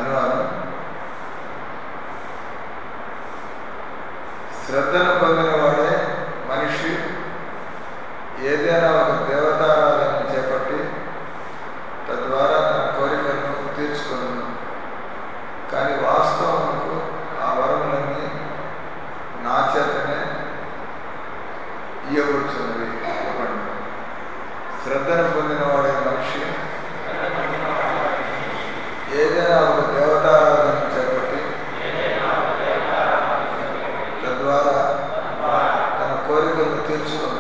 అనువాదం శ్రద్ధను పొందిన వాడే మనిషి ఏదైనా ఒక దేవతారాధన చేపట్టి తద్వారా తన కోరికలను తీర్చుకున్నాను కానీ వాస్తవముకు ఆ వరములన్నీ నా చేతనే ఇయ్యబడుచున్నవి చెప్పండి శ్రద్ధను పొందిన వాడే మనిషి ఏదైనా ఒక దేవతారాధన చేపట్టి తద్వారా తన కోరికలను తీర్చుకున్నాను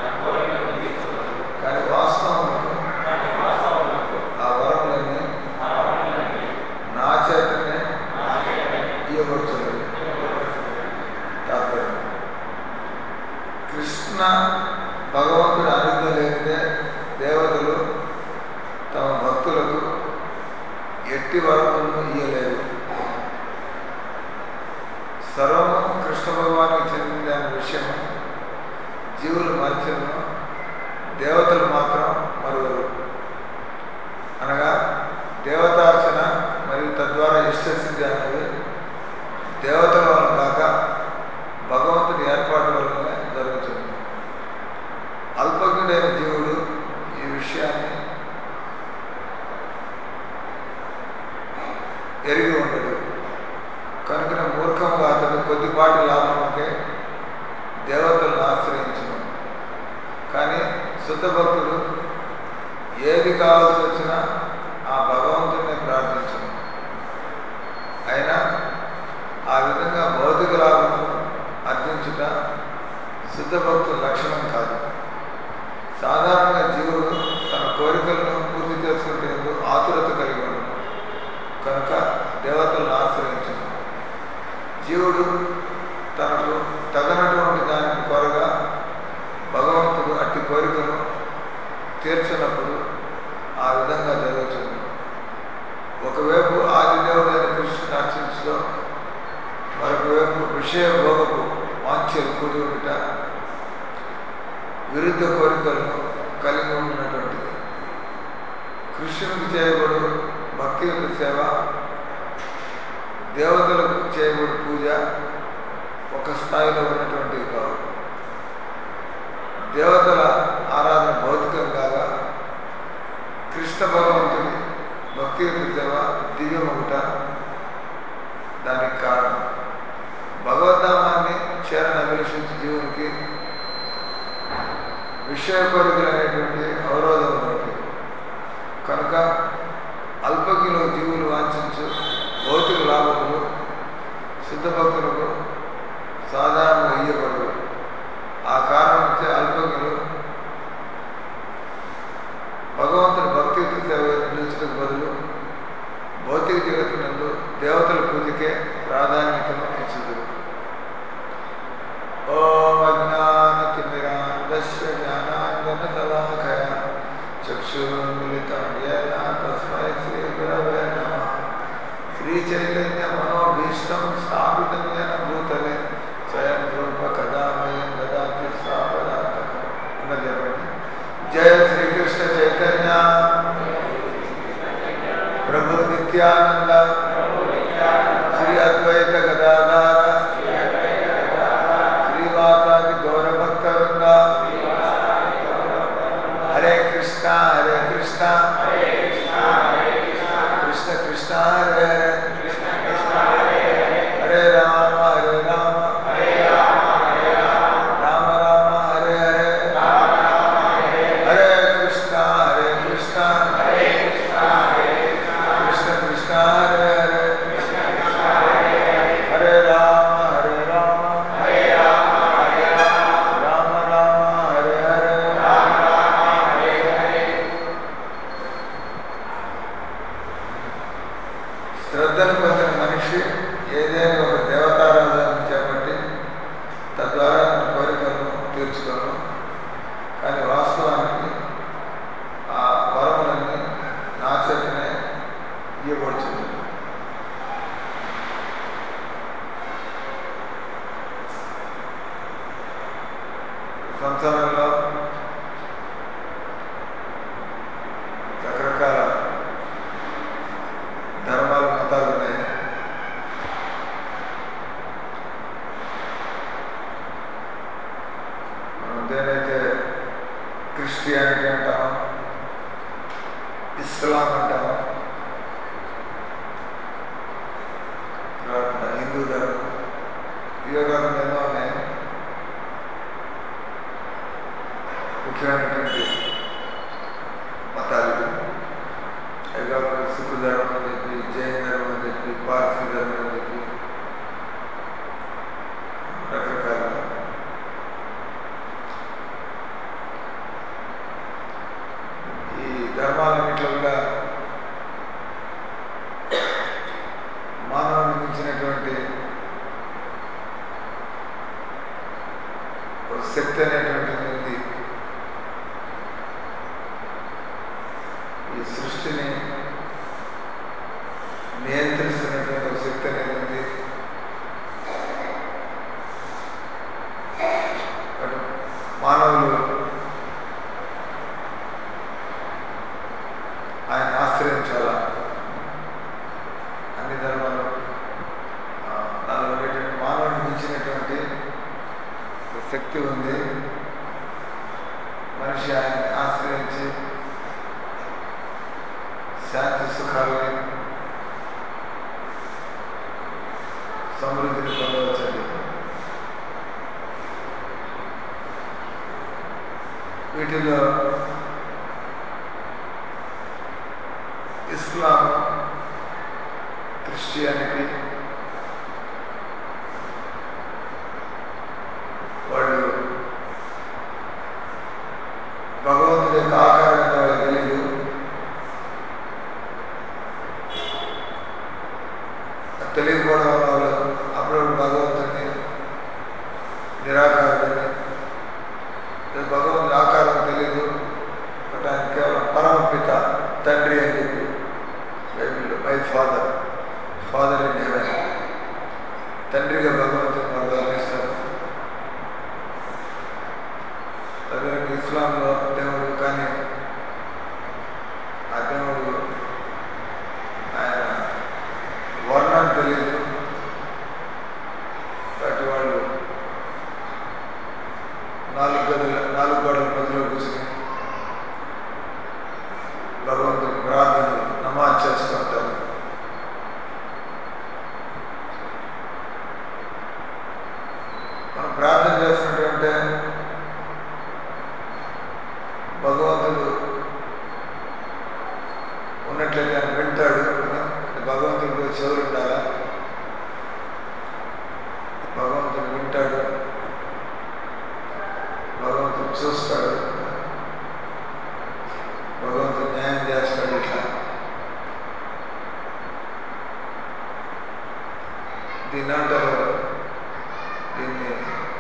కానీ వాస్తవముకు ఆ వరములన్నీ నా చేతనే ఇవ్వబడుతున్నది తాత్పర్యం కృష్ణ భగవంతుడు అనుజ్ఞ లేనిదే దేవతలు తమ భక్తులకు ఎట్టి వరములను ఇయ్యలేదు సర్వము కృష్ణ భగవానికి చెందింది అనే విషయం జీవులు మరచను దేవతలు మాత్రం మరువరు అనగా దేవతార్చన మరియు తద్వారా ఇష్టసిద్ధి అనేది దేవతల వలన కాక భగవంతుని ఏర్పాటు వలన జరుగుతుంది అల్పజ్ఞుడైన జీవుడు ఈ విషయాన్ని ఎరిగి ఉండడు కనుక మూర్ఖంగా అతడు కొద్దిపాటి లాభంకే దేవతలను ఆశ్రయించను కానీ శుద్ధ భక్తుడు ఏది కావాల్సి వచ్చినా ఆ భగవంతుడిని ప్రార్థించను అయినా ఆ విధంగా భౌతిక లాభమును అర్జించుట శుద్ధ భక్తుల లక్షణం కాదు సాధారణంగా జీవుడు తన కోరికలను పూర్తి చేసుకుంటేందుకు ఆతురత కలిగి ఉండదు కనుక దేవతలను ఆశ్రయించను జీవుడు తనకు తగనటువంటి దానికి కొరగా భగవంతుడు అట్టి కోరికను తీర్చినప్పుడు ఆ విధంగా జరుగుతుంది ఒకవైపు ఆదిదేవుడైన కృష్ణుని అర్చించడం మరొక వైపు విషయ భోగపు వాంఛలు కూడి ఉండుట విరుద్ధ కోరికలను కలిగి ఉన్నటువంటిది కృష్ణునికి చేయబడు భక్తి యొక్క సేవ దేవతలకు చేయబడు పూజ ఒక స్థాయిలో ఉన్నటువంటివి కావు దేవతల ఆరాధన భౌతికం కాగా కృష్ణ భగవంతుని భక్తి యొక్క సేవ దివ్యమగుట దానికి కారణం భగవద్ధామాన్ని చేరని అభిలషించి జీవునికి విషయ కోరికలు అనేటువంటి అవరోధం ఉన్నట్టు కనుక అల్పజ్ఞులు జీవులు వాంఛించు భౌతిక లాభములు శుద్ధ భక్తులకు సాధారణంగా ఇయ్యబడవు ఆ కారణం నుంచి అల్పజ్ఞులు భగవంతుని భక్తి సేవ నిలిచడానికి బదులు భౌతిక జగత్తునందు దేవతల పూజకే ప్రాధాన్యతను ఇచ్చుదురు ఓం అజ్ఞానతిమిరాంధస్య జ్ఞానాంజనశలాకయ చక్షురున్మిళితం ఏన తస్మై శ్రీ గురవే నమః శ్రీచైతన్య మనోభీష్టం స్థాపితం ఏన భూతలే స్వయం రూప కదామయం దదాతి స్వాపదాతకం అన్నది చెప్పండి జయ శ్రీకృష్ణ చైతన్య ప్రభు నిత్యానంద శ్రీ అద్వైత గదాధార శ్రీవాసాది గౌరభక్త వృంద హరే కృష్ణ హరే కృష్ణ కృష్ణ కృష్ణ హరే హరే హరే రామ హరే రామ రామ రామ హరే హరే హరే కృష్ణ హరే కృష్ణ కృష్ణ కృష్ణ హరే హరే హరే రామ హరే రామ రామ రామ హరే హరే శ్రద్ధను పొందిన మనిషి ఏదైనా ఒక దేవతారాధన చేపట్టి తద్వారా తన కోరికలను తీర్చుకోను కానీ వాస్తవానికి ఆ వరములన్నీ నా చేతనే ఇవ్వబడుతుంది సంసారంలో రకరకాల ధర్మాలు మతాలు హిందూ ధర్మం ఇవే కాకుండా ఎన్నో ఉన్నాయి ముఖ్యమైనటువంటి మతాలు ఇవి. అవి కాకుండా సిక్కు ధర్మం అని చెప్పి జైన ధర్మం అని చెప్పి పార్సీ ధర్మం అని చెప్పి రకరకాల ఈ ధర్మాలన్నింటిలో కూడా మానవుని మించినటువంటి ఒక శక్తి అనేటువంటిది ఉంది ఈ సృష్టిని నియంత్రిస్తున్నటువంటి ఒక శక్తి అనేది ఉంది అటు మానవులు ఆయన ఆశ్రయించాలా అన్ని ధర్మాలు ఆ, దానిలో ఉండేటువంటి మానవుడిని మించినటువంటి ఒక శక్తి ఉంది మనిషి ఆయన్ని ఆశ్రయించి శాంతి సుఖాలని సమృద్ధిని పొందవచ్చండి వీటిలో ఇస్లాం క్రిస్టియానిటీ వాళ్ళు భగవంతుడి యొక్క ఆకారం ఏంటో వాళ్ళకి తెలియదు అది తెలియకపోవడం వల్ల వాళ్ళు అప్పుడప్పుడు భగవంతుడిని నిరాకారుడని లేదా భగవంతుడి ఆకారం తెలియదు బట్ ఆయన కేవలం పరమపిత తండ్రి అని చెప్పి బైబిల్లో my father father in heaven తండ్రిగా భగవంతుని వాళ్ళు వర్ణిస్తారు అదే ఇస్లాంలో దేవుడు కానీ ఆ దేవుడు ఆయన వర్ణం తెలియదు బట్ వాళ్ళు నాలుగు గదుల నాలుగు గోడల మధ్యలో కూర్చుని భగవంతుని ప్రార్థనలు నమాజ్ చేసుకుంటారు మనం ప్రార్థన చేస్తున్నట్టుంటే భగవంతుడు ఉన్నట్లయితే ఆయన వింటాడు కదా భగవంతుడికి చెవులు ఉండాలా భగవంతుడు వింటాడు భగవంతుడు చూస్తాడు భగవంతుడు న్యాయం చేస్తాడు ఇట్లా దీన్ని అంటారు దీన్ని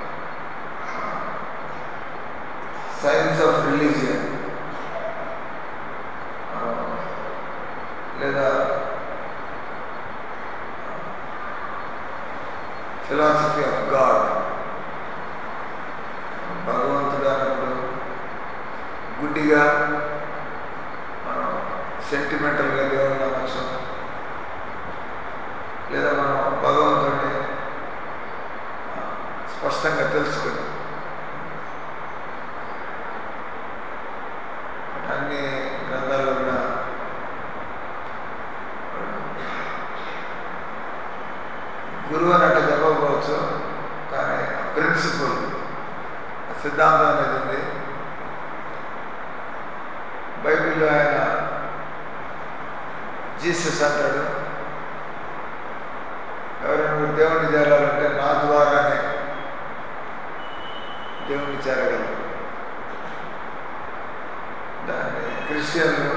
సైన్స్ ఆఫ్ రిలీజియన్ లేదా ఫిలాసఫీ ఆఫ్ గాడ్ భగవంతుడు అన్నప్పుడు గుడ్డిగా మనం సెంటిమెంటల్గా దేవుడిని నమ్మచ్చు లేదా మనం భగవంతుడిని ఆ, స్పష్టంగా తెలుసుకుని అన్ని గ్రంథాల్లో కూడా గురువు అని అంటే చెప్పకపోవచ్చు కానీ ప్రిన్సిపల్ సిద్ధాంతం అనేది ఉంది బైబిల్లో ఆయన జీసస్ అంటాడు ఎవరైనా మీరు దేవుణ్ణి చేరాలంటే నా ద్వారానే దేవుణ్ణి చేరగలరు దాన్ని క్రిస్టియన్లు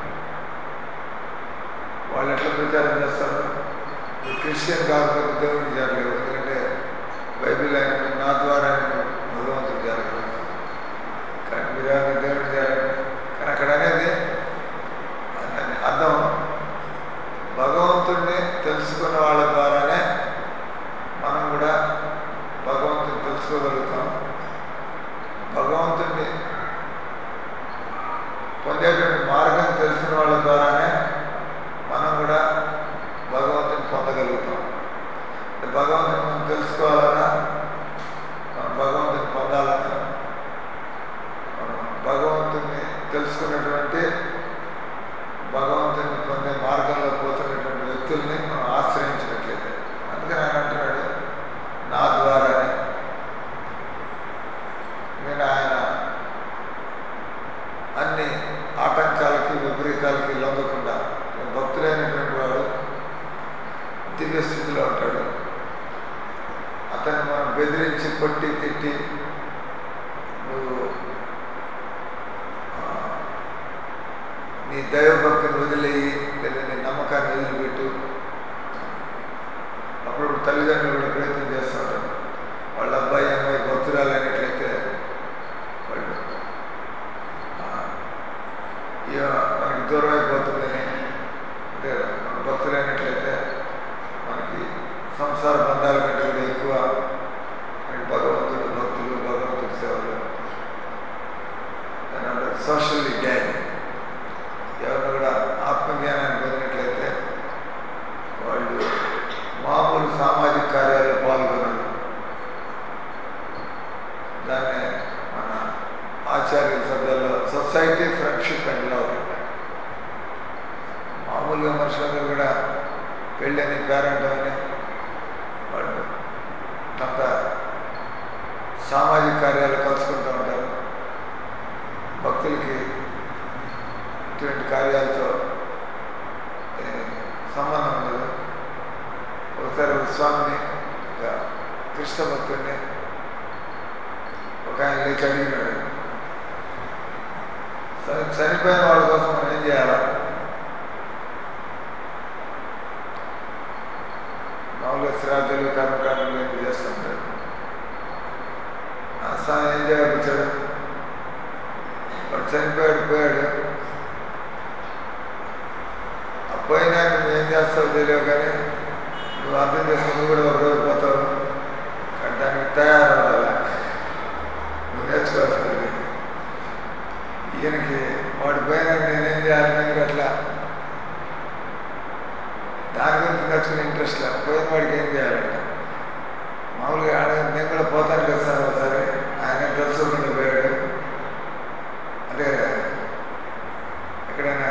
వాళ్ళు ఎట్లా ప్రచారం చేస్తారు నువ్వు క్రిస్టియన్ కాకపోతే దేవుడిని చేరలేవు ఎందుకంటే బైబిల్ ఆయన నా ద్వారా నువ్వు భగవంతుడు చేరగలవు కానీ మీరు ఎవరిని దేవుడిని చేరాలి కానీ అక్కడ అనేది దాని అర్థం భగవంతుడిని తెలుసుకున్న వాళ్ళ ద్వారానే మనం కూడా భగవంతుని తెలుసుకోగలుగుతాం భగవంతుడిని పొందేటువంటి మార్గం తెలిసిన వాళ్ళ ద్వారానే మనం కూడా భగవంతుని పొందగలుగుతాం అంటే భగవంతుని మనం తెలుసుకోవాలన్నా మనం భగవంతుని పొందాలన్నా మనం భగవంతుని తెలుసుకున్నటువంటి భగవంతుని పొందే మార్గంలో పోతున్నటువంటి వ్యక్తుల్ని మనం ఆశ్రయించినట్లయితే అందుకని ఆయన అంటున్నాడు దివ్య స్థితిలో ఉంటాడు అతన్ని మనం బెదిరించి కొట్టి తిట్టి నువ్వు ఆ, నీ దైవభక్తిని వదిలేయి లేదా నీ నమ్మకాన్ని వదిలిపెట్టు అప్పుడు తల్లిదండ్రులు కూడా ప్రయత్నం చేస్తూ ఉంటారు వాళ్ళ అబ్బాయి అమ్మాయి భక్తురాలు అయినట్లయితే వాళ్ళు ఆ, ఇక మనకి దూరం అయిపోతుందని అంటే మన భక్తులైనట్లయితే మనకి సంసార బంధాల కంటే కూడా ఎక్కువ మనకి భగవంతుడు భక్తులు భగవంతుడి సేవలు సోషల్లీ గ్యాన్ ఎవరు కూడా ఆత్మజ్ఞానాన్ని పొందినట్లయితే వాళ్ళు మామూలు సామాజిక కార్యాల్లో పాల్గొనరు దాన్ని మన ఆచార్యుల శబ్దాల్లో సొసైటీ ఫ్రెండ్షిప్ అండ్ లవ్ మామూలుగా మనుషులందరూ కూడా పెళ్ళని పేరెంట్ అని వాళ్ళు కొంత సామాజిక కార్యాలు కలుసుకుంటూ ఉంటారు భక్తులకి ఇటువంటి కార్యాలతో ఏ, సంబంధం ఉండదు ఒకసారి ఒక స్వామిని ఒక కృష్ణ భక్తుడిని ఒక ఆయన లేచి అడిగినాడు సరే చనిపోయిన వాళ్ళ కోసం మనం ఏం చేయాలా మామూలుగా శ్రాద్ధులు కర్మకాండలు ఏం చేస్తుంటారు ఆ స్వామి ఏం జవాబు ఇచ్చాడు వాడు చనిపోయాడు పోయాడు ఆ పోయినాక నువ్వు ఏం చేస్తావు తెలియవు కానీ నువ్వు అర్థం చేసుకుని నువ్వు కూడా ఒక రోజు పోతావు కానీ దానికి తయారవ్వాలి నువ్వు నేర్చుకోవాల్సింది ఈయనకి వాడు పోయినాక నేనేం చేయాలి నేను అట్లా దాని గురించి నేర్చుకునే ఇంట్రెస్ట్ లేదు పోయిన వాడికి ఏం చేయాలంట మామూలుగా ఆడ నేను కూడా పోతాను కదా సార్ ఒకసారి ఆయన తెలుసుకోకుండా పోయాడు అంటే ఎక్కడైనా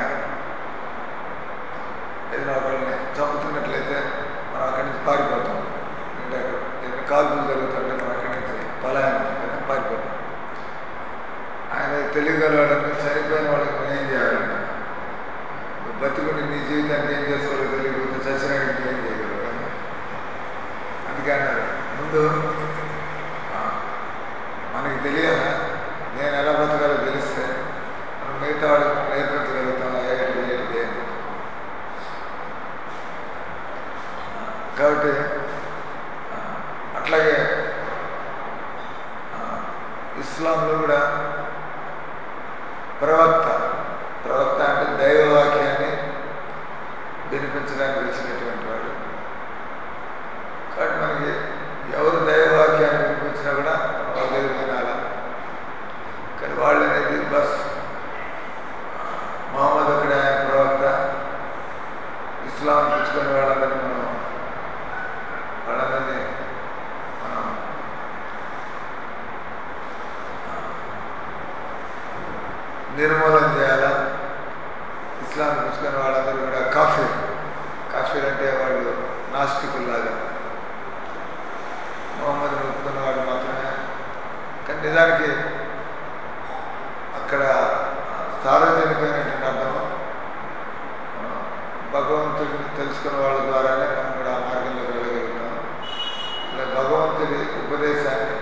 ఏదైనా ఒకరిని చంపుతున్నట్లయితే మనం అక్కడి నుంచి పారిపోతాం అంటే అక్కడ ఏదైనా కాల్పులు జరుగుతుంటే మనం అక్కడి నుంచి పలాయనం కదా పారిపోతాం ఆయన తెలియగలవాడని చనిపోయిన వాళ్ళకి మనం ఏం చేయాలంటే నువ్వు బతికుండి నీ జీవితానికి ఏం చేసుకోవాలో తెలియకపోతే చచ్చినాడికి ఏం చేయగలవు కదా అందుకే అన్నారు ముందు ఆ, మనకి తెలియాలా నేను ఎలా బతకాలో తెలిస్తే మనం మిగతా వాళ్ళకి నేర్పించగలుగుతాం ఏంటి ఏంటి అని కాబట్టి ఆ, అట్లాగే ఆ, ఇస్లాంలో కూడా ప్రవక్త ప్రవక్త అంటే దైవవాక్యాన్ని వినిపించడానికి వచ్చినటువంటి వాడు కాబట్టి మనకి ఎవరు దైవవాక్యాన్ని వినిపించినా కూడా వాళ్ళ దగ్గర వినాలా కానీ వాళ్ళు అనేది బస్ ఆ, మహమ్మద్ ఒకడే ఆయన ప్రవక్త ఇస్లాం పుచ్చుకొని వాళ్ళందరినీ మనం వాళ్ళందరినీ మనం ఆ, నిర్మూలన చేయాలా ఇస్లాం పుచ్చుకొని వాళ్ళందరూ కూడా కాఫీర్ కాఫీర్ అంటే వాళ్ళు నాస్తికుల్లాగా మొహమ్మద్ ఒప్పుకున్న వాళ్ళు మాత్రమే కానీ నిజానికి అక్కడ సార్వజనికమైనటువంటి అర్థం ఆ, భగవంతుడిని తెలుసుకున్న వాళ్ళ ద్వారానే మనం కూడా ఆ మార్గంలోకి వెళ్ళగలుగుతాం ఇలా భగవంతుడి ఉపదేశాన్ని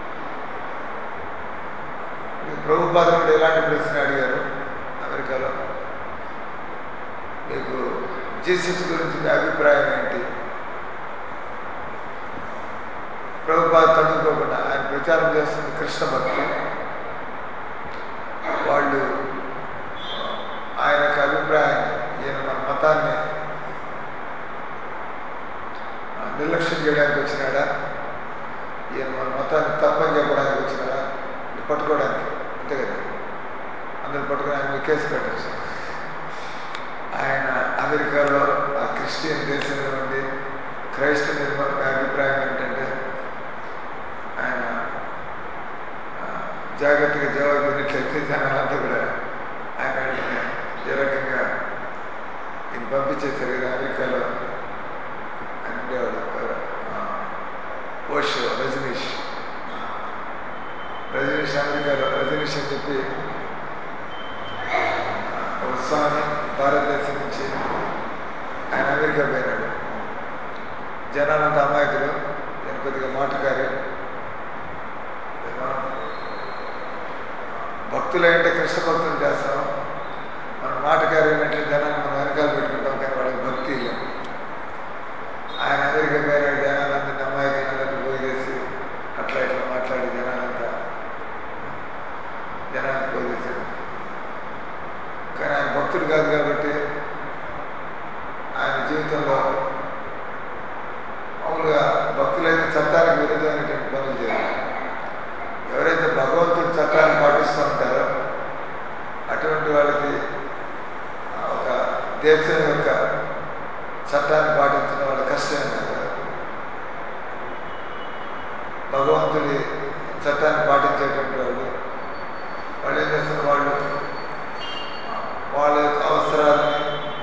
ఈ ప్రభుపాద కూడా ఎలాంటి ప్రశ్న అడిగారు అమెరికాలో మీకు జీసస్ గురించి మీ అభిప్రాయం ఏంటి ప్రభుపాద తడుకోకుండా ఆయన ప్రచారం చేస్తుంది కృష్ణ భక్తి వాళ్ళు ఆయన యొక్క అభిప్రాయాన్ని ఈయన మన మతాన్ని ఆ, నిర్లక్ష్యం చేయడానికి వచ్చినాడా ఈయన మన మతాన్ని తప్పని చెప్పడానికి వచ్చినాడా ఇది పట్టుకోవడానికి అంతే కదా అందరు పట్టుకుని ఆయన మీద కేసు పెట్టచ్చు ఆయన అమెరికాలో ఆ క్రిస్టియన్ దేశంలో ఉండి క్రైస్తవ నిర్మాణ మీ అభిప్రాయం ఏంటంటే ఆయన ఆ, జాగ్రత్తగా జవాబు విన్నట్లయితే జనాలంతా కూడా ఆయన వెంటనే ఏ రకంగా ఈయన పంపించేశారు కదా అమెరికాలో ఆయన ఉండేవాడు ఆ, ఓష్ రజనీష్ రజనీష్ అమెరికాలో రజనీష్ అని చెప్పి ఆ, ఒక స్వామి భారతదేశం నుంచి ఆయన అమెరికా పోయినాడు జనాలంతా అమాయకులు నేను కొద్దిగా మాటకారి భక్తులంటే కృష్ణ భక్తులు చేస్తాం మన మాటకారి అయినట్లు జనాన్ని మనం వెనకాల పెట్టుకుంటాం కానీ వాళ్ళకి భక్తి లేదు ఆయన అమెరికా పోయిన జనాలంతా అమాయకులందరినీ పోయేసి అట్లా ఇట్లా మాట్లాడి జనాలంతా జనాన్ని పోయేసాడు కానీ ఆయన భక్తుడు కాదు కాబట్టి ఆయన జీవితంలో మామూలుగా భక్తులైన చట్టానికి విరుద్ధమైనటువంటి పనులు చేయాలి ఎవరైతే భగవంతుడి చట్టాన్ని పాటిస్తూ ఉంటారో అటువంటి వాళ్ళకి ఒక దేశం యొక్క చట్టాన్ని పాటించిన వాళ్ళ కష్టం కాదు భగవంతుడి చట్టాన్ని పాటించేటువంటి వాళ్ళు వాళ్ళు ఏం చేస్తున్న వాళ్ళు వాళ్ళ యొక్క అవసరాలని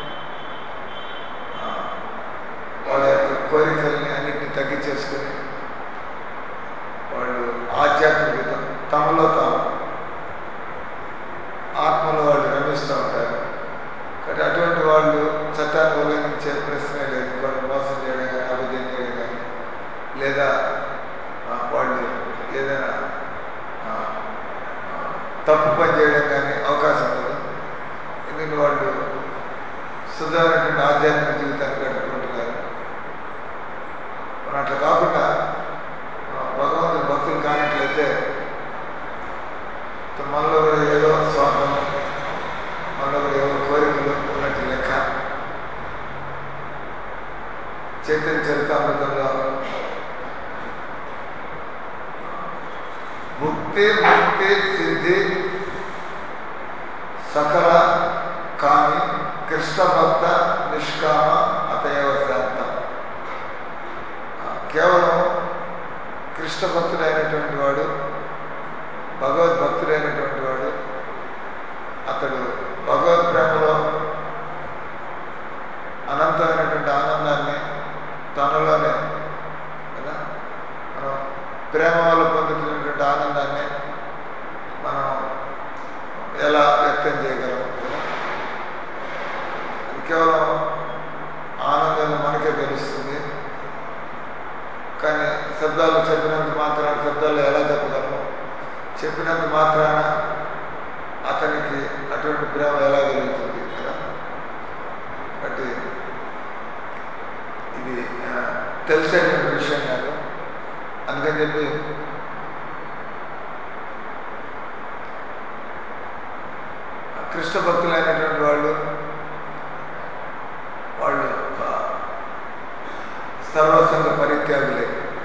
వాళ్ళ యొక్క కోరికల్ని అన్నింటినీ తగ్గించేసుకుని వాళ్ళు ఆధ్యాత్మికత తమలో తాము ఆత్మలో వాళ్ళు రమిస్తూ ఉంటారు కాబట్టి అటువంటి వాళ్ళు చట్టాన్ని ఉల్లంఘించే ప్రశ్నే లేదు వాళ్ళు మోసం చేయడం కానీ అభివృద్ధి చేయడం కానీ లేదా వాళ్ళు ఏదైనా తప్పు పని చేయడం కానీ అవకాశం లేదు ఎందుకంటే వాళ్ళు శుద్ధమైనటువంటి ఆధ్యాత్మిక జీవితాన్ని గడుపుకుంటున్నారు మనం అట్లా కాకుండా భగవంతుని భక్తులు కానట్లయితే మనలో కూడా ఏదో స్వార్థం మనలో కూడా ఏదో కోరికలు ఉన్నట్టు లెక్క చైతన్య చరితామృతంలో ముక్తి ముక్తి సిద్ధి సకల కామి కృష్ణ భక్త నిష్కామ అతయవ శాంత కేవలం కృష్ణ భక్తుడైనటువంటి వాడు భగవద్భక్తుడైనటువంటి వాడు అతడు భగవద్ ప్రేమలో అనంతమైనటువంటి ఆనందాన్ని తనలోనే కదా మనం ప్రేమ వల్ల పొందుతున్నటువంటి ఆనందాన్ని మనం ఎలా వ్యక్తం చేయగలం అది కేవలం ఆనందం మనకే తెలుస్తుంది కానీ శబ్దాలు చెప్పినంత మాత్రాన శబ్దాలు ఎలా చెప్పగలము చెప్పినంత మాత్రాన అతనికి అటువంటి ప్రేమ ఎలా కలుగుతుంది కదా బట్టి ఇది తెలిసేటువంటి విషయం కాదు అందుకని చెప్పి కృష్ణ భక్తులైనటువంటి వాళ్ళు వాళ్ళు సర్వసంగ పరిత్యాగులే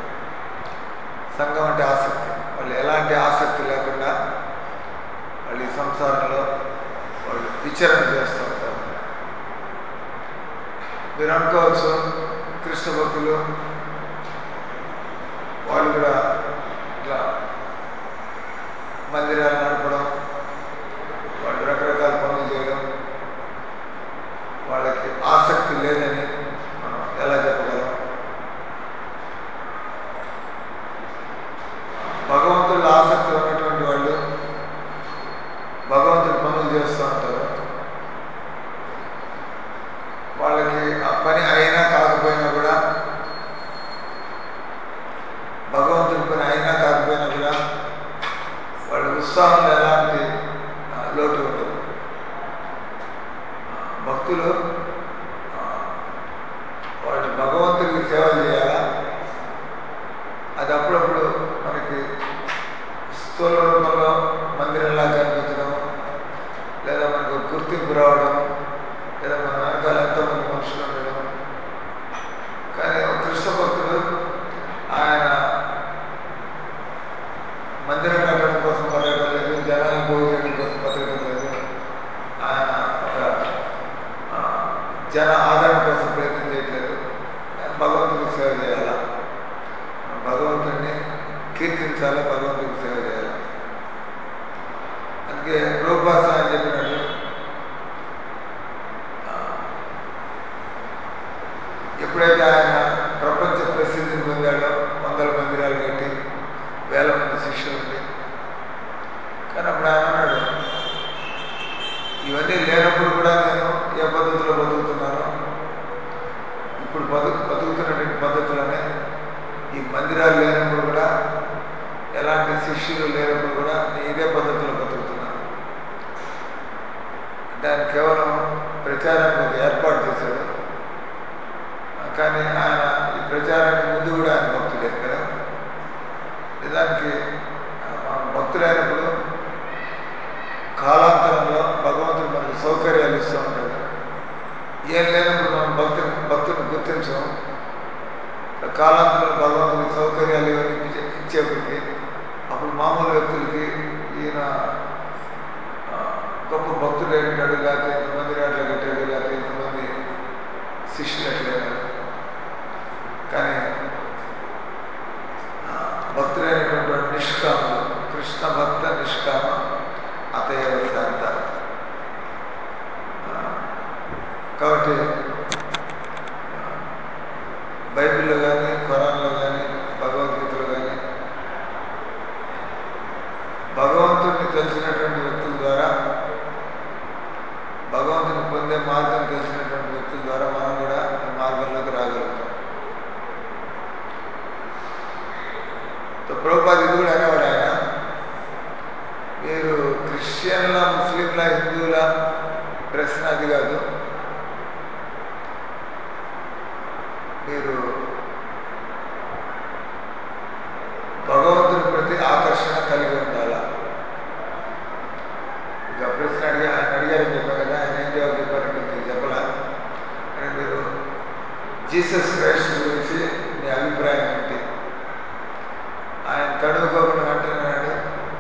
సంఘం అంటే ఆసక్తి వాళ్ళు ఎలాంటి ఆసక్తి లేకుండా వాళ్ళు ఈ సంసారంలో వాళ్ళు విచరణ చేస్తూ ఉంటారు మీరు అనుకోవచ్చు కృష్ణ భక్తులు వాళ్ళు కూడా ఇట్లా మందిరాలు నడపడం వాళ్ళు రకరకాల పనులు చేయడం వాళ్ళకి ఆసక్తి లేదని మనం ఎలా చెప్పగలం భగవంతుడు ఆసక్తి ఉన్నటువంటి వాళ్ళు భగవంతుడి పనులు చేస్తూ ఉంటారు వాళ్ళకి ఆ పని అయినా కాకపోయినా కూడా భగవంతుడి పని అయినా కాకపోయినా కూడా వాళ్ళ ఉత్సాహంలో ఎలాంటి లోటు ఉండదు భక్తులు వాళ్ళు భగవంతుడికి సేవ చేయాలా అది అప్పుడప్పుడు మనకి స్థూల రూపంలో మందిరంలా కనిపించడం లేదా మనకు గుర్తింపు రావడం లేదా మన వెనకాల ఎంతోమంది మనుషులు ఉండడం కానీ ఒక కృష్ణ భక్తుడు ఆయన మందిరం కట్టడం కోసం బతకడం లేదు జనాన్ని పోగు చేయడం కోసం బతకడం లేదు ఆయన ఒక జన ఆదరణ కోసం ప్రయత్నం చేయట్లేదు భగవంతుడికి సేవ చేయాలా భగవంతుడిని కీర్తించాలా భగవంతుడికి సేవ చేయాలి అందుకే రూపాస అని చెప్పినట్టు ఎప్పుడైతే ఆయన ప్రపంచ ప్రసిద్ధిని పొందాడో వందల మందిరాలు కట్టి వేల మంది శిష్యులు ఉండి కానీ అప్పుడు ఆయన అన్నాడు ఇవన్నీ లేనప్పుడు కూడా నేను ఏ పద్ధతిలో బతుకుతున్నాను ఇప్పుడు బతుకు బతుకుతున్నటువంటి పద్ధతులనే ఈ మందిరాలు లేనప్పుడు కూడా ఎలాంటి శిష్యులు లేనప్పుడు కూడా నేను ఇదే పద్ధతిలో బతుకుతున్నాను అంటే ఆయన కేవలం ప్రచారానికి ఒక ఏర్పాటు చేశాడు కానీ ఆయన ఈ ప్రచారానికి ముందు కూడా ఆయన భక్తుడే కదా నిజానికి మనం భక్తులైనప్పుడు కాలాంతరంలో భగవంతుడు మనకి సౌకర్యాలు ఇస్తూ ఉంటాడు ఏం లేనప్పుడు మనం భక్తు భక్తుని గుర్తించం కాలాంతరంలో భగవంతుడికి సౌకర్యాలు ఇవన్నీ ఇచ్చే- ఇచ్చేప్పటికి అప్పుడు మామూలు వ్యక్తులకి ఈయన ఆ, గొప్ప భక్తుడు అయినాడు లేకపోతే ఇంతమంది అట్లా కట్టాడు లేకపోతే ఇంతమంది శిష్యులు ఎట్లయినారు కానీ ఆ, భక్తులైనటువంటి వాడు నిష్కాముడు కృష్ణ భక్త నిష్కామ అతయవ శాంత ఆ, కాబట్టి ఆ, బైబిల్లో కానీ ఖురాన్లో కానీ భగవద్గీతలో కానీ భగవంతుడిని తెలిసినటువంటి వ్యక్తుల ద్వారా భగవంతుని పొందే మార్గం తెలిసినటువంటి వ్యక్తుల ద్వారా మనం కూడా ఈ మార్గంలోకి రాగలుగుతాం సో ప్రభుపాద ఇది కూడా అనేవాడు ఆయన మీరు క్రిస్టియన్ల ముస్లింల హిందువుల ప్రశ్న అది కాదు మీరు భగవంతుని ప్రతి ఆకర్షణ కలిగి ఉండాలా ఇక ప్రశ్న అడిగా ఆయన అడిగారని చెప్పాను కదా ఆయన ఏం జవాబు చెప్పారంటే మీకు చెప్పలా కానీ మీరు జీసస్ క్రైస్ట్ గురించి మీ అభిప్రాయం ఏంటి ఆయన తడువుకోకుండా అంటున్నాడు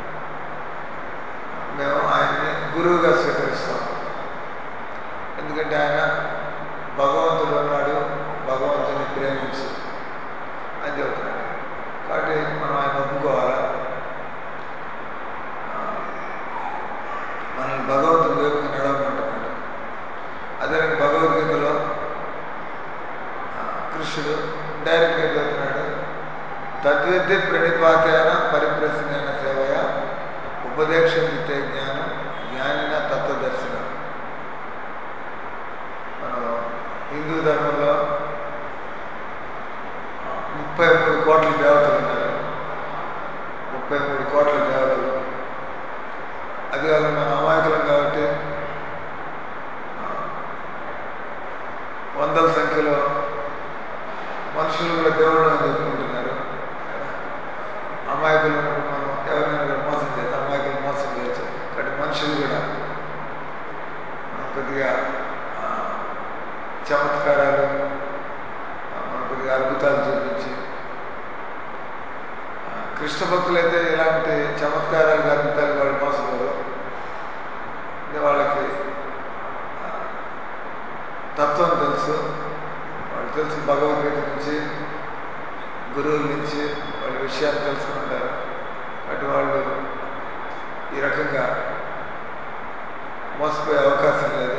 మేము ఆయన్ని గురువుగా స్వీకరిస్తాం ఎందుకంటే ఆయన భగవంతుడు ఉన్నాడు భగవంతుని ప్రేమించు అని చెబుతున్నాడు కాబట్టి మనం ఆయన ఒప్పుకోవాలా ఆ, మనల్ని భగవంతుని వైపుకి నడవమంటున్నాడు అదే భగవద్గీతలో ఆ, కృష్ణుడు డైరెక్ట్గా చెబుతున్నాడు తద్విద్య ప్రణిపాతైన పరిప్రశ్నైన సేవయ ఉపదేశం వితే జ్ఞానం జ్ఞానిన తత్వదర్శనం మనం హిందూ ధర్మంలో ఆ, ముప్పై మూడు కోట్ల దేవతలు ఉన్నారు ముప్పై మూడు కోట్ల దేవతలు అది కాకుండా మనం అమాయకులం కాబట్టి ఆ, వందల సంఖ్యలో మనుషులు కూడా దేవుళ్ళు అని చెప్పుకుంటున్నారు అమాయకులు ఉన్నప్పుడు మనం ఎవరినైనా కూడా మోసం చేస్తాం అమాయకులు మోసం చేయొచ్చు కాబట్టి మనుషులు కూడా మనం కొద్దిగా ఆ, చమత్కారాలు ఆ, మనం కొద్దిగా అద్భుతాలు చూపించి ఆ, కృష్ణ భక్తులైతే ఇలాంటి చమత్కారాలు అద్భుతాలు వాళ్ళు మోసపోరు ఇది వాళ్ళకి ఆ, తత్వం తెలుసు వాళ్ళు తెలుసు భగవద్గీత నుంచి గురువుల నుంచి వాళ్ళ విషయాలు తెలుసుకుని ఉంటారు అటు వాళ్ళు ఈ రకంగా మోసపోయే అవకాశం లేదు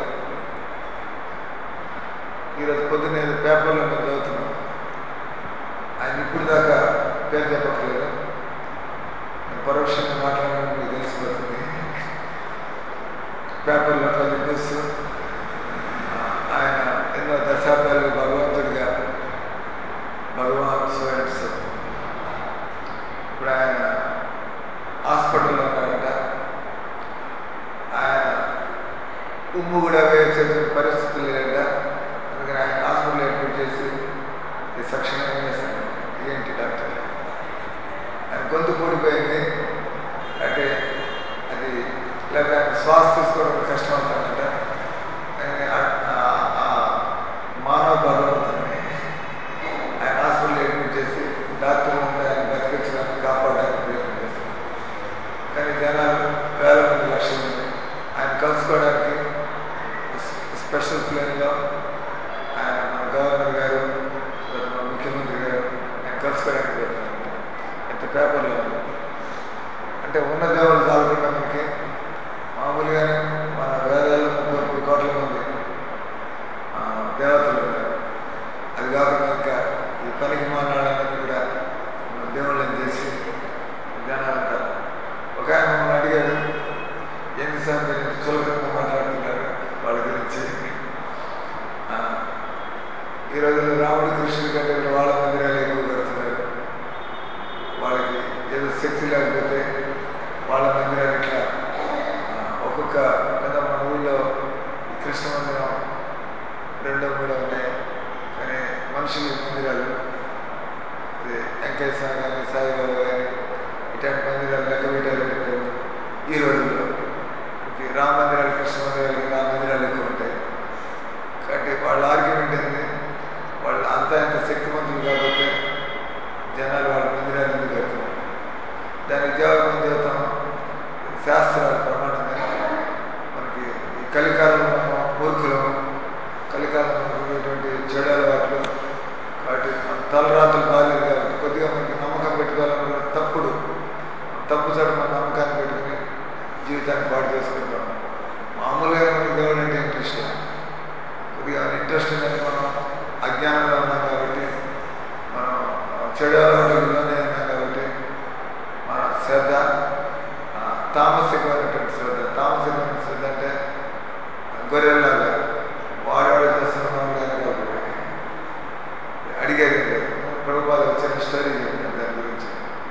ఈరోజు పొద్దున్న ఏదో పేపర్లో మేము చదువుతున్నాం ఆయన ఇప్పుడు దాకా పేరు చెప్పట్లేదు నేను పరోక్షంగా మాట్లాడడం మీకు తెలిసిపోతుంది పేపర్లో కొన్ని న్యూస్ ఆయన ఎన్నో దశాబ్దాలుగా భగవంతుడిగా భగవాన్ స్వయంస్ ఇప్పుడు ఆయన హాస్పిటల్లో ఉన్నాడంట ఆయన ఉమ్ము కూడా వేసే పరిస్థితులు లేదంట అందుకని ఆయన హాస్పిటల్ అడ్మిట్ చేసి ఈ సక్షణ వేశాను ఏంటి డాక్టర్ ఆయన గొంతు కూడిపోయింది అంటే అది లేకపోతే ఆయన శ్వాస తీసుకోవడం కష్టం అవుతుందంట ఆయన ఆ- ఆ- ఆ మానవ భగవంతుని ఆయన హాస్పిటల్ అడ్మిట్ చేసి డాక్టర్ ఉంటే ఆయన బతికించడానికి కాపాడడానికి ప్రయత్నం చేస్తున్నారు కానీ జనాలు వేల మంది లక్షల మంది ఆయన కలుసుకోవడానికి స్పె- స్పెషల్ ప్లేన్లో ఆయన మన గవర్నర్ గారు తర్వాత మన ముఖ్యమంత్రి గారు ఆయన కలుసుకోవడానికి వెళ్తున్నారు ఎంత పేపర్లో ఉంది అంటే ఉన్న దేవుడు చాలకుండా మనకి మామూలుగానే మన వేదాల్లో ముప్పై మూడు కోట్ల మంది ఆ, దేవతలు ఉన్నారు అది కాకుండా ఇంకా ఈ పనికి మానాళ్ళందరినీ కూడా మన దేవుళ్ళని చేసి జనాలంతా ఒక ఆయన మమ్మల్ని అడిగాడు ఏంటి సార్ మీరు ఇంత చులకనగా మాట్లాడుతున్నారు వాళ్ళ గురించి ఆ, ఈ రోజుల్లో రాముడు కృష్ణుడి కంటే కూడా వాళ్ళ మందిరాలు ఎక్కువ కడుతున్నారు వాళ్ళకి ఏదో శక్తి లేకపోతే వాళ్ళ మందిరాలు ఇట్లా ఆ, ఒక్కొక్క కదా మన ఊళ్ళో ఈ కృష్ణ మందిరం రెండో మూడో ఉన్నాయి కానీ మనుషుల మందిరాలు ఇది వెంకటేశ్వర స్వామి కానీ సాయిబాబా కానీ ఇట్లాంటి మందిరాలు లెక్క పెట్టారు ఈ రోజుల్లో ఇది రామ మందిరాలు కృష్ణ మందిరాలు రామ మందిరాలు ఎక్కువ ఉంటాయి కాబట్టి వాళ్ళ ఆర్గ్యుమెంట్ ఏంది వాళ్ళు అంతా ఇంత శక్తివంతులు కాబట్టి జనాలు వాళ్ళ మందిరాలు ఎందుకు కడుతున్నారు దానికి జవాబు ఏం చెబుతాం శాస్త్రాలు ప్రమాణంగా మనకి ఈ కలికాలంలో మనం మూర్ఖులం కలికాలంలో మనకు ఉండేటువంటి చెడు అలవాట్లు కాబట్టి మన తలరాత్రులు బాగాలేదు కాబట్టి కొద్దిగా మనకి నమ్మకం పెట్టుకోవాలన్న తప్పుడు తప్పు చోట మన నమ్మకాన్ని పెట్టుకుని జీవితాన్ని పాడు చేసుకుంటాం మామూలుగా మనకి దేవుడు అంటే ఇంట్రెస్ట్ కొద్దిగా ఇంట్రెస్ట్ ఉందని మనం అజ్ఞానంలో ఉన్నాం కాబట్టి మనం చెడు అలవాటుకు లోనే ఉన్నాం కాబట్టి మన శ్రద్ధ ఆ, తామసికమైనటువంటి శ్రద్ధ తామసికమైన శ్రద్ధ అంటే గొర్రెల్లాగా వాడాడు చేస్తున్న మనం వెనకాల అడిగేది లేదు ప్రభుపాద వచ్చిన స్టోరీ చెప్తాను దాని గురించి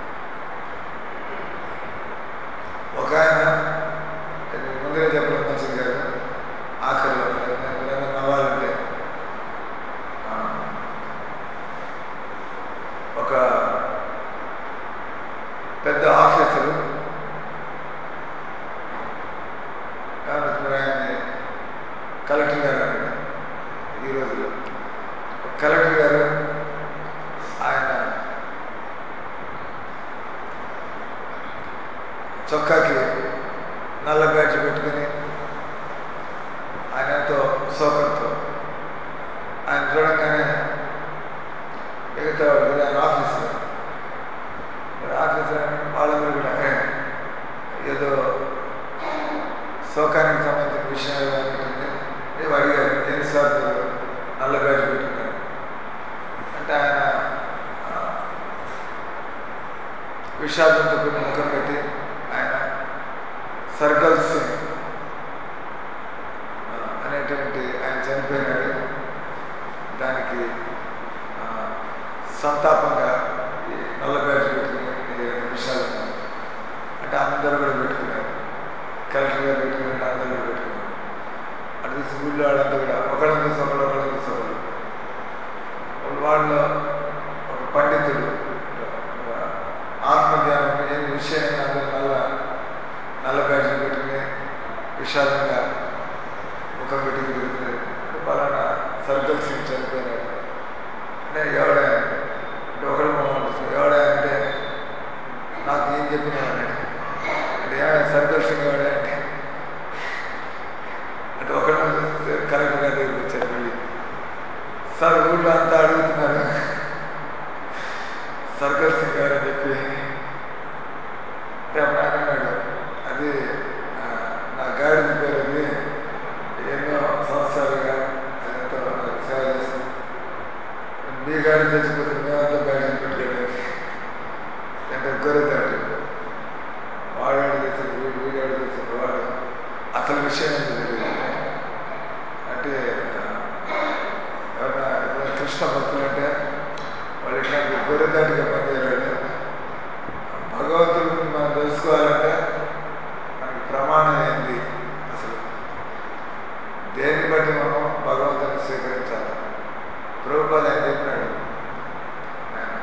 ఒక ఆయన ఇది ముందుగా చెప్పడం మంచిది కాదు ఆఖరిలో నేను నవ్వాలంటే ఆ, ఒక పెద్ద ఆఫీసరు ఏమనుకున్నారు ఆయన్ని కలెక్టర్ గారు అన్నాడు ఈ రోజుల్లో ఒక కలెక్టర్ గారు ఆయన చొక్కాకి నల్ల బ్యాడ్జ్ పెట్టుకుని ఆయన ఎంతో సౌకర్యంతో ఆయన చూడగానే మిగతా వాళ్ళు కదా ఆయన ఆఫీసర్ మరి ఆఫీసర్ అని వాళ్ళందరూ కూడా "ఏ, ఏదో శోకానికి సంబంధించిన విషయాలు అన్నట్టుంది ఏమో అడిగారు ఏం సార్ మీరు నల్ల బ్యాడ్జ్ పెట్టుకున్నారు అంటే ఆయన ఆ, విషాదంతో కూడిన ముఖం పెట్టి ఆయన సర్కల్ సింగ్ ఆ, అనేటువంటి ఆయన చనిపోయినాడు దానికి ఆ, సంతాపంగా ఈ నల్ల బ్యాడ్జ్ పెట్టుకుని ఈ రెండు నిమిషాలు అంటే అందరూ కూడా పెట్టుకున్నారు కలెక్టర్ గారు పెట్టుకున్నారు అందరూ కూడా పెట్టుకున్నారు అటు చూసి ఊళ్ళో వాళ్ళంతా కూడా ఒకళ్ళని చూసి ఒకళ్ళు ఒకళ్ళని చూసి ఒకళ్ళు వాళ్ళు వాళ్ళు ఒక పండితుడు ఒక ఆత్మజ్ఞానం ఏం విషయం అందరూ నల్ల నల్ల బ్యాడ్జ్ పెట్టుకుని విషాదంగా ముఖం పెట్టి తిరుగుతున్నారు అంటే పలానా సర్కల్ సింగ్ చనిపోయినాడు అంటే ఎవడే అంటే ఒకడు మొహం చూస్తాడు. ఎవడే అంటే నాకు ఏం చెప్పినాడు అంటే ఏమైనా సర్కల్ సింగ్ ఎవడే అంటే అంటే ఒకడు చూస్తే కలెక్టర్ గారి దగ్గరికి వచ్చారు వెళ్ళి సార్ ఊళ్ళో అంతా అడుగుతున్నారు సర్కల్ సింగ్ గారు అని చెప్పి అంటే అప్పుడు ఆయన అన్నాడు అది ఆ, నా గాడిద పేరు అది ఎన్నో సంవత్సరాలుగా ఎంతో నాకు సేవ చేస్తుంది మీ గాడి తెచ్చిపోతే మేమంతా గాడిని పెట్టుకోలేదు అంటే గొర్రె దాటి వాడాడు తెచ్చింది వీడు వీడాడు తెచ్చింది వాడు అసలు విషయం ఏంటి తెలియదు అంటే ఆ, ఎవరైనా ఎప్పుడైనా కృష్ణ భక్తులు అంటే వాళ్ళు ఇట్లాంటి గొర్రె దాటిగా పనిచేయాలంటే భగవంతుడిని మనం తెలుసుకోవాలంటే మనకి ప్రమాణం ఏంది అసలు దేన్ని బట్టి మనం భగవంతుని స్వీకరించాలి ప్రభుపాద ఆయన చెప్పినాడు ఆయన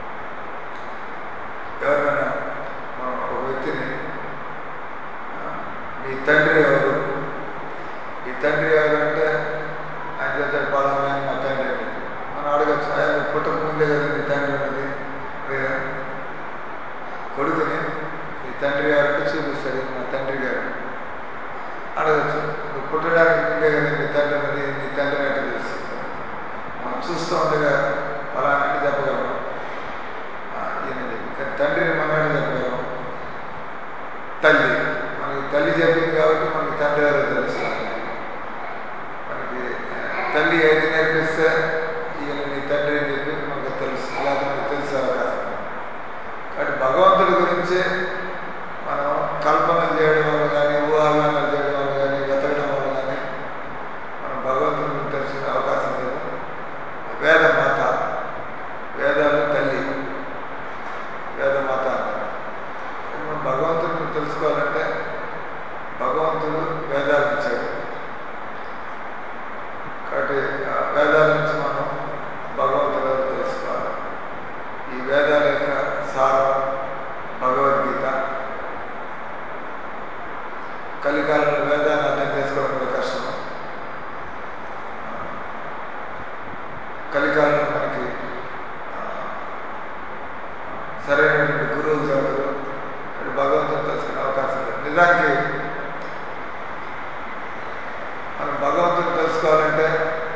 ఎవరైనా మనం ఒక వ్యక్తిని ఆ, మీ తండ్రి ఎవరు ఈ తండ్రి ఎవరు అంటే ఆయన చెప్తాడు పలానా ఆయన మా తండ్రి అని మనం అడగచ్చు ఆయన పుట్టక ముందే కదా నీ తండ్రి ఉన్నది లేదా కొడుకుని నీ తండ్రి గారు చూపిస్తాడు "ఇది మా తండ్రి గారు అడగచ్చు నువ్వు పుట్టడానికి ముందే కదా నీ తండ్రి ఉన్నది నీ తండ్రి అంటే తెలుసు మనం చూస్తూ ఉండగా ఫలానా అంటే చెప్పగలం ఆ, ఈయన చెప్పి కానీ తండ్రిని మనం చెప్పగలం తల్లి మనకి తల్లి చెప్పింది కాబట్టి మనకి తండ్రి ఎవరో తెలుసు మనకి ఆ, తల్లి ఏది నేర్పిస్తే ఈయన నీ తండ్రి అని చెప్పి మనకు తెలుసు లేకపోతే మనకు తెలిసే అవకాశం ఉంది. కాబట్టి భగవంతుడి గురించి మనం కల్పనలు చేయడం వల్ల కానీ ఊహాగానాలు చేయడం వల్ల కానీ వెతకడం వల్ల కానీ మనం భగవంతుడి గురించి తెలుసుకునే అవకాశం లేదు వేద గురువులు చదువుతారు అది భగవంతుని తెలుసుకునే అవకాశం లేదు నిజానికి మనం భగవంతుని తెలుసుకోవాలంటే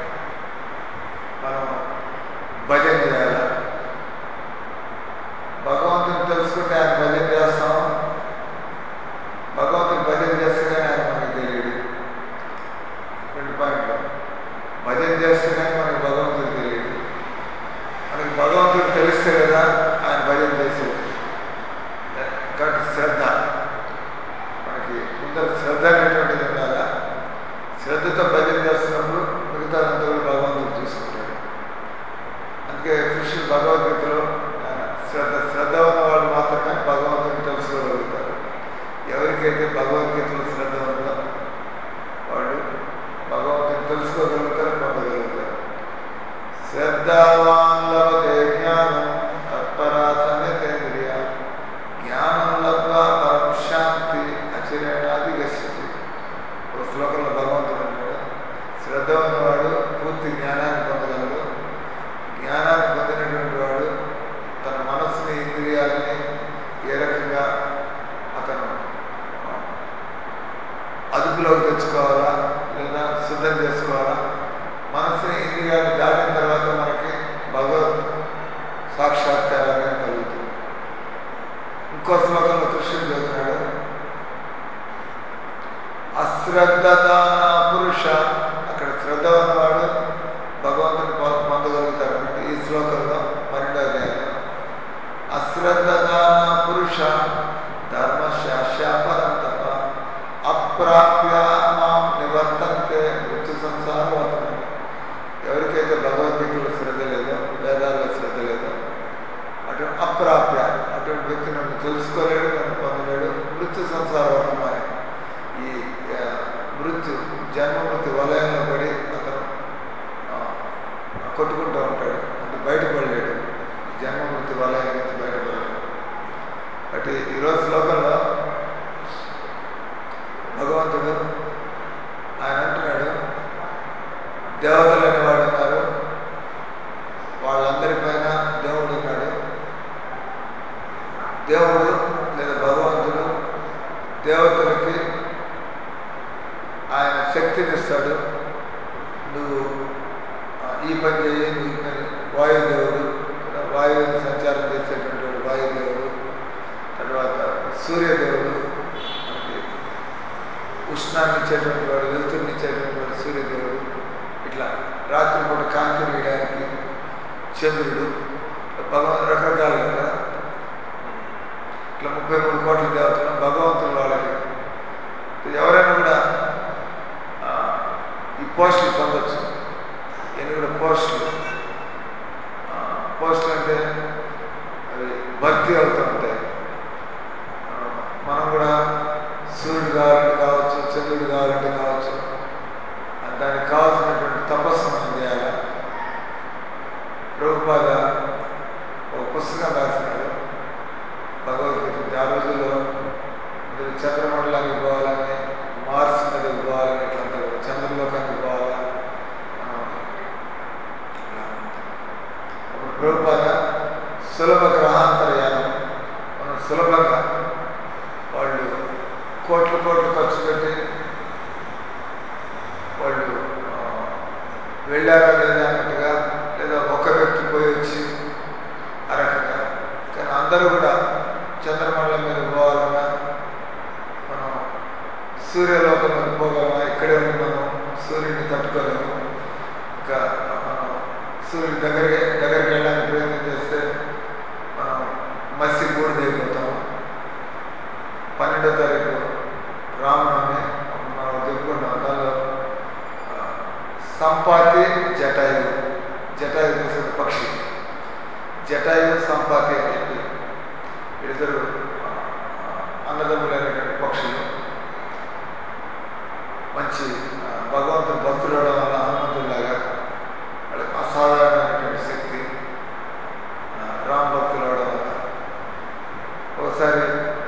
మనం భజన చేయాలి భగవంతుని తెలుసుకుంటే ఆయన భజన చేస్తాం భగవంతుని భజన చేస్తే కానీ ఆయన మనకి తెలియదు రెండు పాయింట్లు భజన చేస్తే కానీ మనకి భగవంతుడు తెలియదు మనకి భగవంతుడు తెలిస్తే కదా ఆయన భజన చేసేది కాబట్టి శ్రద్ధ మనకి ముందర శ్రద్ధ అనేటువంటిది ఉండాలా శ్రద్ధతో భజన చేస్తున్నప్పుడు మిగతా అంతా కూడా భగవంతుడు చూసుకుంటాడు అందుకే కృష్ణుడు భగవద్గీతలో ఆయన శ్రద్ధ శ్రద్ధ ఉన్న వాళ్ళు మాత్రమే భగవంతుని తెలుసుకోగలుగుతారు ఎవరికైతే భగవద్గీతలో శ్రద్ధ ఉందో వాళ్ళు భగవంతుని తెలుసుకోగలుగుతారు పొందగలుగుతారు శ్రద్ధావాన్ లభతే జ్ఞానం తత్పరాతన్యతేంద్రియ జ్ఞానం లబ్ధా పరం శాంతి అచిరేణాది గచ్చతి ఒక శ్లోకంలో భగవంతుడు అన్నాడు శ్రద్ధ ఉన్నవాడు పూర్తి జ్ఞానాన్ని పొందగలడు జ్ఞానాన్ని పొందినటువంటి వాడు తన మనస్సుని ఇంద్రియాలని ఏ రకంగా అతను అదుపులోకి తెచ్చుకోవాలా లేదా సిద్ధం చేసుకోవాలా మనసుని ఇంద్రియాలు దాటిన తర్వాత మనకి భగవత్ సాక్షాత్కారం కలుగుతుంది ఇంకో శ్లోకంలో కృష్ణుడు చెబుతున్నాడు అశ్రద్ధదాన పురుష అక్కడ శ్రద్ధ ఉన్నవాడు భగవంతుని పొ- పొందగలుగుతాడు అంటే ఈ శ్లోకంలో పన్నెండో అధ్యాయంలో అశ్రద్ధదాన పురుష ధర్మ శాస్యాపరం తప అప్రాప్య మాం నివర్తంతే మృత్యు సంసార వర్తనం ఎవరికైతే భగవద్గీతలో శ్రద్ధ లేదో వేదాల్లో శ్రద్ధ లేదో అటు అప్రాప్య అటువంటి వ్యక్తి నన్ను తెలుసుకోలేడు నన్ను పొందలేడు మృత్యు సంసార వర్తమాని ఈ ఆ, మృత్యు జన్మ మృత్యు వలయంలో పడి అతను ఆ, కొట్టుకుంటూ ఉంటాడు అంటే బయటపడలేడు జన్మ మృత్యు వలయం నుంచి బయటపడలేడు అంటే ఈరోజు శ్లోకంలో భగవంతుడు ఆయన అంటున్నాడు దేవతలు అనేవాడు ఉన్నారు వాళ్ళందరిపైన దేవుడు ఉన్నాడు దేవుడు లేదా భగవంతుడు దేవతలకి ఆయన శక్తిని ఇస్తాడు నువ్వు ఆ, ఈ పని చేయి నువ్వు ఈ పని వాయుదేవుడు వాయువుని సంచారం చేసేటువంటి వాడు వాయుదేవుడు తర్వాత సూర్యదేవుడు మనకి ఉష్ణాన్ని ఇచ్చేటువంటి వాడు వెలుతురిని ఇచ్చేటువంటి వాడు సూర్యదేవుడు ఇట్లా రాత్రిపూట కాంతిని వేయడానికి చంద్రుడు భగవంతుడు రకరకాలు కదా ఇట్లా ముప్పై మూడు కోట్ల దేవతలు భగవంతుడు వాళ్ళకి ఎవరైనా కూడా ఆ, ఈ పోస్టులు పొందొచ్చు ఇవన్నీ కూడా పోస్టులు ఆ, పోస్టులు అంటే అవి భర్తీ అవుతూ ఉంటాయి ఆ, మనం కూడా సూర్యుడు కావాలంటే కావచ్చు చంద్రుడు కావాలంటే కావచ్చు ఆ, దానికి కావాల్సినటువంటి తపస్సు మనం చేయాలి ప్రభుపాద ఒక పుస్తకం రాసినాడు భగవద్గీత ఆ రోజుల్లో మీరు చంద్రమండలానికి పోవాలని మార్స్ మీదకి పోవాలని ఇట్లా అంటారు చంద్రలోకానికి పోవాలా మనం అప్పుడు ప్రభుపాద సులభ గ్రహాంతరయానం మనం సులభంగా వాళ్ళు కోట్లు కోట్లు ఖర్చు పెట్టి వాళ్ళు ఆ, వెళ్ళారా లేదా అన్నట్టుగా లేదా ఒక వ్యక్తి పోయి వచ్చి ఆ రకంగా కానీ అందరూ కూడా చంద్రమండలం మీద పోవాలన్నా మనం సూర్యలోకంలోకి పోగలమా ఇక్కడే ఉండి మనం సూర్యుడిని తట్టుకోలేము ఇంకా మనం సూర్యుడి దగ్గరికి దగ్గరికి వెళ్ళడానికి ప్రయత్నం చేస్తే మనం మసి బూడిదైపోతాము పన్నెండో తారీఖు రామనవమి మనం చెప్పుకున్నాం దానిలో ఆ, సంపాతి జటాయు జటాయు తెలిసిన పక్షి జటాయు సంపాతి అని చెప్పి ఇద్దరు ఆ, అన్నదమ్ములైనటువంటి పక్షులు మంచి ఆ, భగవంతుని భక్తులు అవడం వల్ల హనుమంతుడిలాగా వాళ్ళకి అసాధారణమైనటువంటి శక్తి ఆ, రామ భక్తులు అవడం వల్ల ఒకసారి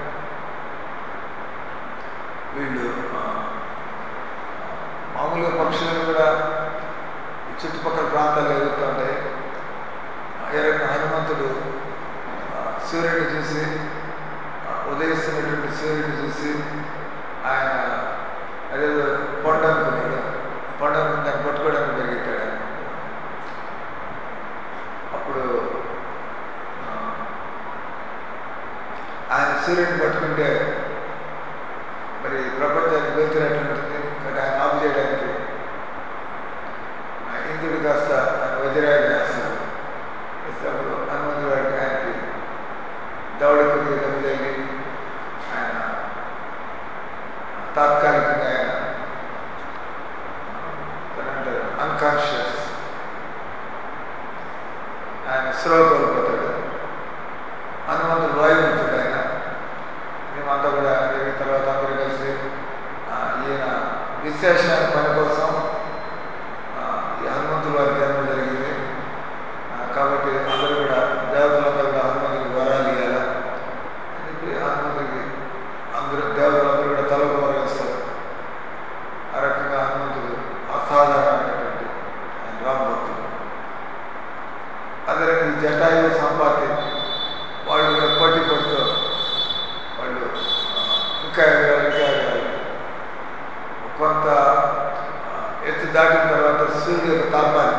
వీళ్ళు ఆ, మామూలుగా పక్షులను కూడా ఈ చుట్టుపక్కల ప్రాంతాల్లో ఎదుగుతూ ఉంటాయి ఆ, ఏ రకంగా హనుమంతుడు ఆ, సూర్యుడిని చూసి ఉదయిస్తున్నటువంటి సూర్యుడిని చూసి ఆయన అదేదో పండు అనుకున్నాడు పండు అనుకుని దాన్ని పట్టుకోవడానికి పరిగెత్తాడు ఆయన అప్పుడు ఆ, ఆయన సూర్యుడిని పట్టుకుంటే మరి ప్రపంచానికి వెళ్తున్నట్టుంటుంది కాబట్టి ఆయన ఆపు చేయడానికి ఆ ఇంద్రుడు కాస్త ఆయన వజ్రాయుడు వేస్తాడు వేసినప్పుడు హనుమంతుడు వాడికి ఆయనకి దౌడి కొద్దిగా దెబ్బతగిలి ఆయన తాత్కాలికంగా ఆయన ఏమంటారు అన్కాన్షియస్ ఆయన స్లో కోల్పోతాడు హనుమంతుడు వాయువుతాడు ఆయన మేమంతా కూడా దిగిన తర్వాత అందరూ కలిసి ఆ, ఈయన విశేషమైన పని కోసం ఆ, ఈ హనుమంతుల వారి జన్మ జరిగింది ఆ, కాబట్టి అందరూ కూడా దేవతలందరూ కూడా హనుమంతుడికి వరాలు ఇవ్వాలా అని చెప్పి హనుమంతుడికి అందరూ దేవతలందరూ కూడా తలకు వరం ఇస్తారు ఆ రకంగా హనుమంతుడు అసాధారణమైనటువంటి ఆయన రామభక్తుడు అదే ఈ జటాయు సంపాతి వాళ్ళు కూడా పోటీ పడుతూ వాళ్ళు ఆ, ఇంకా ఎగరాలి ఇంకా ఎగరాలి కొంత ఆ, ఎత్తు దాటిన తర్వాత సూర్యుడు యొక్క తాపాన్ని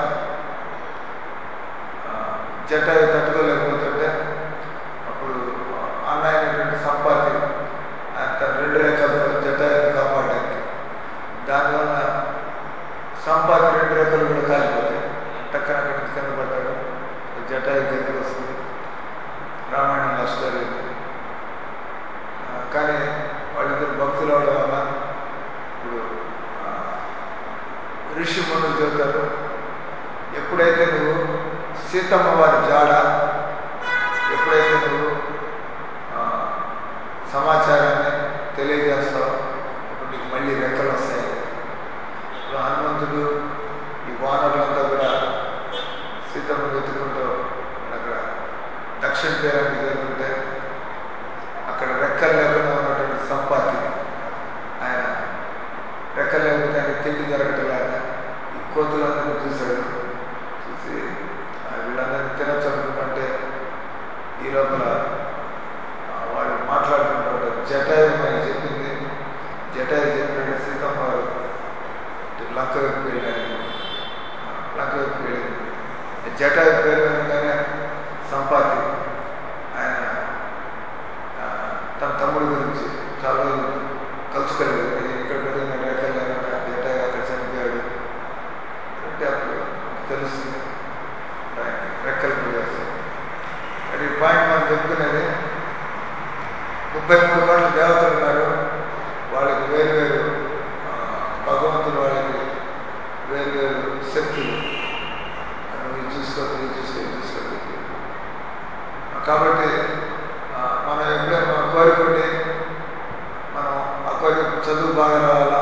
ఆ, జటాయు తట్టుకోలేకపోతుంటే అప్పుడు ఆ, అన్న అయినటువంటి సంపాతి ఆయన తన రెండు రెక్కలతో జటాయుని కాపాడడానికి దానివల్ల సంపాతి రెండు రెక్కలు కూడా కాలిపోతాయి టక్కన అక్కడి నుంచి కింద పడ్డాడు జటాయు దగ్గరికి వస్తుంది రామాయణంలో స్టోరీ ఉంది ఆ, కానీ వాళ్ళిద్దరు భక్తులు అవడం వల్ల ఇప్పుడు ఆ, ఋషి మునులు చెబుతారు ఎప్పుడైతే నువ్వు సీతమ్మ వారి జాడ ఎప్పుడైతే నువ్వు ఆ, సమాచారాన్ని తెలియజేస్తావో అప్పుడు నీకు మళ్ళీ రెక్కలు వస్తాయి ఇప్పుడు హనుమంతుడు ఈ వానరులంతా కూడా సీతమ్మ వెతుకుంటూ అక్కడ దక్షిణ తీరానికి చేరుకుంటే అక్కడ రెక్కలు లేకుండా ఉన్నటువంటి సంపాతి ఆయన రెక్కలు లేకపోతే ఆయన తిండి దొరకటలాగా ఈ కోతులందరినీ చూశాడు చూసి ఆ వీళ్ళందరినీ తినచ్చు అనుకుంటుంటే ఈ లోపల ఆ, వాళ్ళు మాట్లాడుకుంటారు జటాయు అని చెప్పింది జటాయు చెప్పినట్టు సీతమ్మ వారు ఇటు లంక వైపు వెళ్ళాడు ఆ, లంక వైపు వెళ్ళింది జటాయు పేరు వినగానే సంపాతి ఆయన ఆ, తన తమ్ముడి గురించి చాలా రోజులు కలుసుకోలేదు నేను ఇక్కడ పెరిగిన రేఖలు లేకుండా జటాయు అక్కడ చనిపోయాడు అంటే అప్పుడు తెలుస్తుంది ఆయన రెక్కలు పోయేస్తాడు అది ఈ పాయింట్ మనం చెప్పుకునేది ముప్పై మూడు కోట్ల దేవతలు ఉన్నారు వాళ్ళకి వేరు వేరు ఆ, భగవంతుడు వాళ్ళకి వేరు వేరు శక్తులు నువ్వు ఇది చూసుకో ఇది చూసుకో ఇది చూసుకో అని చెప్పి. ఆ, కాబట్టి ఆ, మనం ఎప్పుడైనా మనం కోరుకుంటే మనం ఆ కోరిక చదువు బాగా రావాలా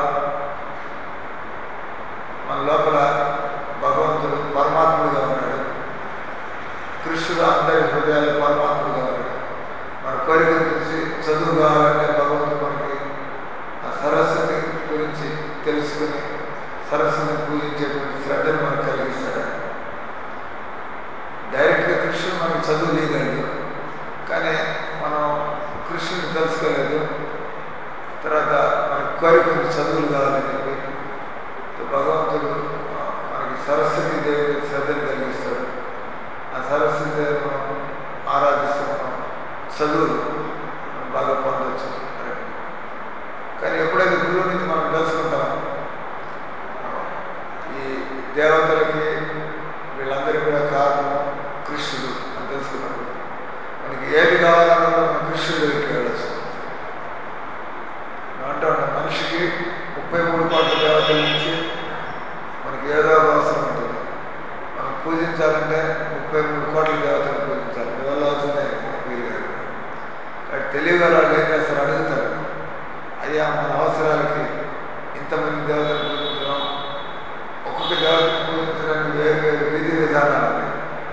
మన లోపల భగవంతుడు పరమాత్ముడిగా ఉన్నాడు కృష్ణుడు అందరి హృదయాలు పరమాత్ముడిగా ఉన్నాడు మన కోరిక చూసి చదువు కావాలంటే భగవంతుడు మనకి ఆ సరస్వతి గురించి తెలుసుకుని సరస్వతిని పూజించేటువంటి శ్రద్ధను మనకు కలిగిస్తాడు డైరెక్ట్గా కృష్ణుడు మనకి చదువు లేదండి కానీ మనం కృష్ణుని తెలుసుకోలేదు తర్వాత మనకి కోరిక ఉంది చదువులు కావాలని చెప్పి భగవంతుడు ఆ, మనకి సరస్వతి దేవి శ్రద్ధను కలిగిస్తాడు ఆ సరస్వతి దేవి మనం ఆరాధిస్తే మనం చదువులు మనం బాగా పొందవచ్చు కానీ ఎప్పుడైతే గురువు నుంచి మనం తెలుసుకుంటాం ఈ దేవతలకి వీళ్ళందరికీ కూడా కారణం కృష్ణుడు అని తెలుసుకున్నప్పుడు మనకి ఏది కావాలన్నా కూడా మనం కృష్ణుడి దగ్గరికి వెళ్ళచ్చు మనం అంటూ ఉంటాం మనిషికి ముప్పై మూడు కోట్ల దేవతల నుంచి మనకి ఏదో ఒక అవసరం ఉంటుంది మనం పూజించాలంటే ముప్పై మూడు కోట్ల దేవతలు పూజించాలి మీ వల్ల అవుతుంది వీలు కాదు కాబట్టి తెలియగల వాళ్ళు ఏం చేస్తారు అడుగుతారు అయ్యా మన అవసరాలకి ఇంతమంది దేవతలు పూజించడం ఒక్కొక్క దేవతను పూజించడానికి వేరు వేరు విధి విధానాలు ఉన్నాయి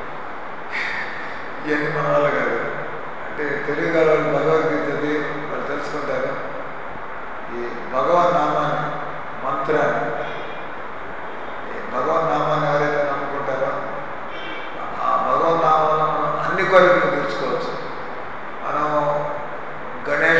ఇవన్నీ మన వల్ల కాదు అంటే తెలియగల వాళ్ళు భగవద్గీత చదివి వాళ్ళు తెలుసుకుంటారు ఈ భగవన్ నామాన్ని మంత్రాన్ని ఈ భగవన్ నామాన్ని ఎవరైతే నమ్ముకుంటారో ఆ భగవన్ నామాన్ని మనం అన్ని కోరికలు తీర్చుకోవచ్చు మనం గణేష్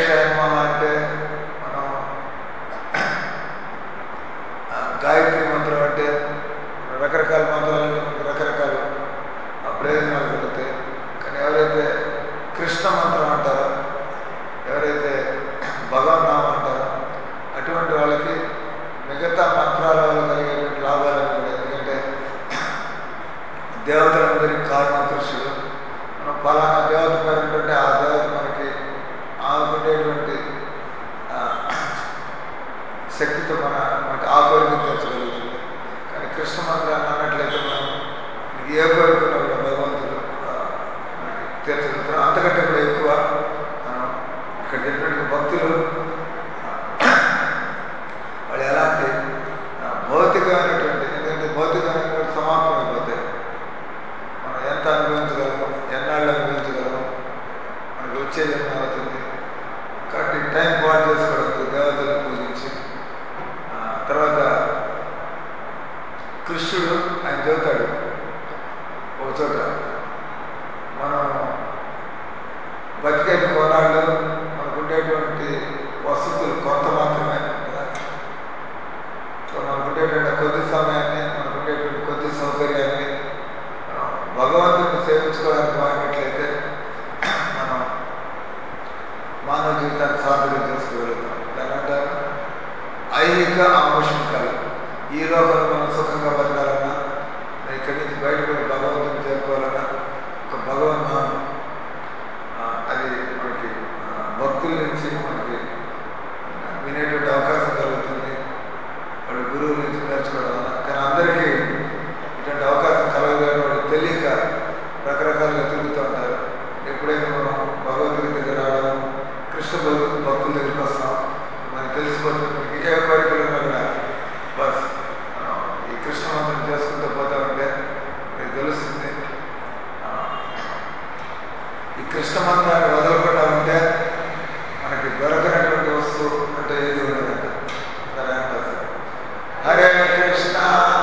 తీర్చగలుగుతాం అంతకంటే కూడా ఎక్కువ మనం ఇక్కడ చెప్పినట్టు భక్తులు వాళ్ళు ఎలాంటి ఆ, భౌతికమైనటువంటి ఎందుకంటే భౌతికమైనటువంటి సమాప్తం అయిపోతాయి మనం ఎంత అనుభవించగలము ఎన్నాళ్ళు అనుభవించగలము మనకు వచ్చే జన్మ అవుతుంది కాబట్టి టైం పాటు చేసుకోవడానికి దేవతలు పూజించి ఆ, తర్వాత కృష్ణుడు ఆయన చెబుతాడు ఒక చోట మనం బతికేటి కొనాళ్ళు మనకు ఉండేటువంటి వసతులు కొంత మాత్రమే కదా సో మనకు ఉండేటువంటి కొద్ది సమయాన్ని మనకు ఉండేటువంటి కొద్ది సౌకర్యాన్ని ఆ, భగవంతుని సేవించుకోవడానికి వాడినట్లయితే మనం మానవ జీవితాన్ని సార్థకం చేసుకోగలుగుతాం దాని అంటారు ఐహిక ఆముష్మికాలు ఈ లోకంలో మనం సుఖంగా బతకాలన్నా ఇక్కడి నుంచి బయటపడి భగవంతుని చేరుకోవాలన్నా ఒక భగవన్నామం ఆ, అది మనకి ఆ, భక్తుల నుంచి మనకి వినేటువంటి అవకాశం కలుగుతుంది వాడు గురువు నుంచి నేర్చుకోవడం వల్ల కానీ అందరికీ ఇటువంటి అవకాశం కలగలేదు వాళ్ళు తెలియక రకరకాలుగా తిరుగుతూ ఉంటారు ఎప్పుడైతే మనం భగవద్గీత దగ్గర రావడం కృష్ణ భక్తు భక్తుల దగ్గరికి వస్తాం మనకి తెలిసిపోతుంది మనకి ఏ కోరికలు ఉన్నా కూడా బస్ మనం ఈ కృష్ణ మంత్రం చేసుకుంటూ పోతా ఉంటే మనకి తెలుస్తుంది ఆ, ఈ కృష్ణ మంత్రాన్ని వదలకుండా ఉంటే మనకి దొరకనటువంటి వస్తువు అంటే ఏది ఉండదంట సరే అంటారు సార్ హరే కృష్ణ